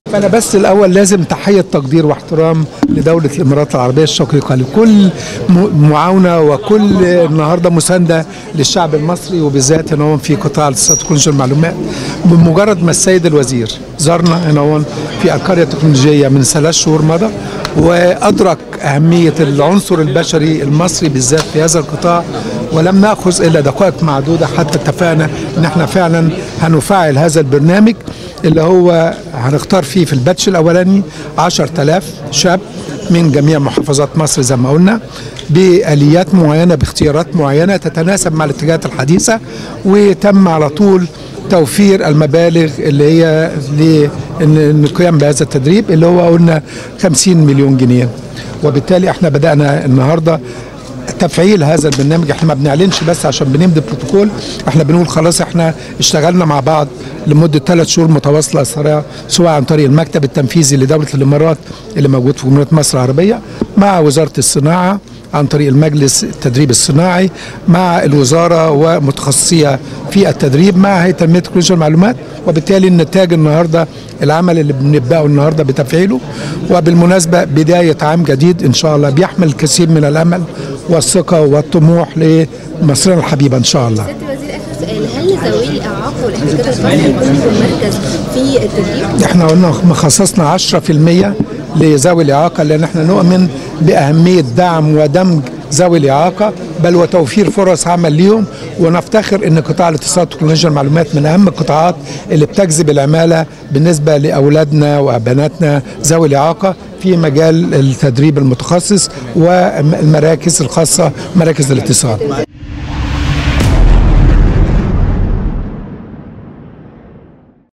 فأنا بس الأول لازم تحية تقدير واحترام لدولة الإمارات العربية الشقيقة لكل م- معاونة وكل النهاردة مساندة للشعب المصري وبالذات هنا هون في قطاع الاتصالات وتكنولوجيا المعلومات بمجرد ما السيد الوزير زارنا هنا هون في القرية التكنولوجية من ثلاث شهور مضى وأدرك أهمية العنصر البشري المصري بالذات في هذا القطاع ولم نأخذ إلا دقائق معدودة حتى اتفقنا إن احنا فعلا هنفعل هذا البرنامج اللي هو هنختار فيه في الباتش الاولاني 10000 شاب من جميع محافظات مصر زي ما قلنا باليات معينه باختيارات معينه تتناسب مع الاتجاهات الحديثه وتم على طول توفير المبالغ اللي هي للقيام بهذا التدريب اللي هو قلنا 50 مليون جنيه وبالتالي احنا بدانا النهارده تفعيل هذا البرنامج احنا ما بنعلنش بس عشان بنمضي بروتوكول احنا بنقول خلاص احنا اشتغلنا مع بعض لمده ثلاث شهور متواصله سواء سواء عن طريق المكتب التنفيذي لدوله الامارات اللي موجود في جمهوريه مصر العربيه مع وزاره الصناعه عن طريق المجلس التدريب الصناعي مع الوزاره ومتخصصيه في التدريب مع هيئه تنميه تكنولوجيا المعلومات وبالتالي النتاج النهارده العمل اللي بنبداه النهارده بتفعيله وبالمناسبه بدايه عام جديد ان شاء الله بيحمل الكثير من الامل والثقه والطموح لمصرنا الحبيبه ان شاء الله. سيادة الوزير آخر سؤال هل ذوي الإعاقة والاحتياجات الخاصة هيكونوا في المركز في التدريب؟ احنا قلنا مخصصنا 10% لذوي الاعاقه لان احنا نؤمن باهميه دعم ودمج ذوي الاعاقه بل وتوفير فرص عمل ليهم ونفتخر ان قطاع الاتصالات وتكنولوجيا المعلومات من اهم القطاعات اللي بتجذب العماله بالنسبه لاولادنا وبناتنا ذوي الاعاقه في مجال التدريب المتخصص والمراكز الخاصه مراكز الاتصال